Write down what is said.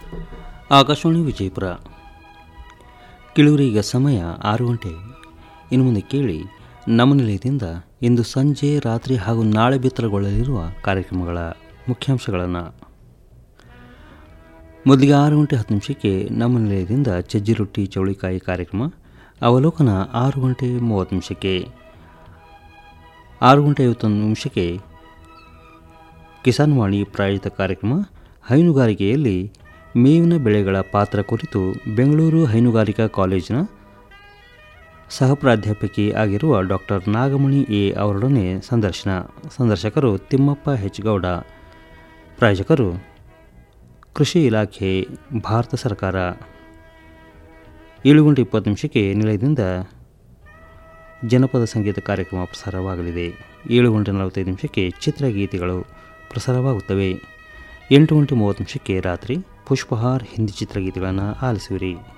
ಆಕಾಶವಾಣಿ ವಿಜಯಪುರ ಕಿಳುವರೀಗ ಸಮಯ ಆರು ಗಂಟೆ ಇನ್ನು ಮುಂದೆ ಕೇಳಿ ನಮ್ಮ ನಿಲಯದಿಂದ ಇಂದು ಸಂಜೆ ರಾತ್ರಿ ಹಾಗೂ ನಾಳೆ ಬಿತ್ತರಗೊಳ್ಳಲಿರುವ ಕಾರ್ಯಕ್ರಮಗಳ ಮುಖ್ಯಾಂಶಗಳನ್ನು ಮೊದಲಿಗೆ ಆರು ಗಂಟೆ ಹತ್ತು ನಿಮಿಷಕ್ಕೆ ನಮ್ಮ ನಿಲಯದಿಂದ ಚಜ್ಜಿ ರೊಟ್ಟಿ ಚೌಳಿಕಾಯಿ ಕಾರ್ಯಕ್ರಮ ಅವಲೋಕನ ಆರು ಗಂಟೆ ಮೂವತ್ತು ನಿಮಿಷಕ್ಕೆ ಆರು ಗಂಟೆ ಐವತ್ತೊಂದು ನಿಮಿಷಕ್ಕೆ ಕಿಸಾನ್ ವಾಣಿ ಪ್ರಾಯೋಜಿತ ಕಾರ್ಯಕ್ರಮ ಹೈನುಗಾರಿಕೆಯಲ್ಲಿ ಮೇವಿನ ಬೆಳೆಗಳ ಪಾತ್ರ ಕುರಿತು ಬೆಂಗಳೂರು ಹೈನುಗಾರಿಕಾ ಕಾಲೇಜಿನ ಸಹ ಪ್ರಾಧ್ಯಾಪಕಿ ಆಗಿರುವ ಡಾಕ್ಟರ್ ನಾಗಮಣಿ ಎ ಅವರೊಡನೆ ಸಂದರ್ಶನ ಸಂದರ್ಶಕರು ತಿಮ್ಮಪ್ಪ ಹೆಚ್ ಗೌಡ ಪ್ರಾಯೋಜಕರು ಕೃಷಿ ಇಲಾಖೆ ಭಾರತ ಸರ್ಕಾರ ಏಳು ಗಂಟೆ ಇಪ್ಪತ್ತು ನಿಮಿಷಕ್ಕೆ ನಿಲಯದಿಂದ ಜನಪದ ಸಂಗೀತ ಕಾರ್ಯಕ್ರಮ ಪ್ರಸಾರವಾಗಲಿದೆ ಏಳು ಗಂಟೆ ನಲವತ್ತೈದು ನಿಮಿಷಕ್ಕೆ ಚಿತ್ರಗೀತೆಗಳು ಪ್ರಸಾರವಾಗುತ್ತವೆ ಎಂಟು ಗಂಟೆ ಮೂವತ್ತು ನಿಮಿಷಕ್ಕೆ ರಾತ್ರಿ ಪುಷ್ಪಹಾರ್ ಹಿಂದಿ ಚಿತ್ರಗೀತೆಗಳನ್ನು ಆಲಿಸುವಿರಿ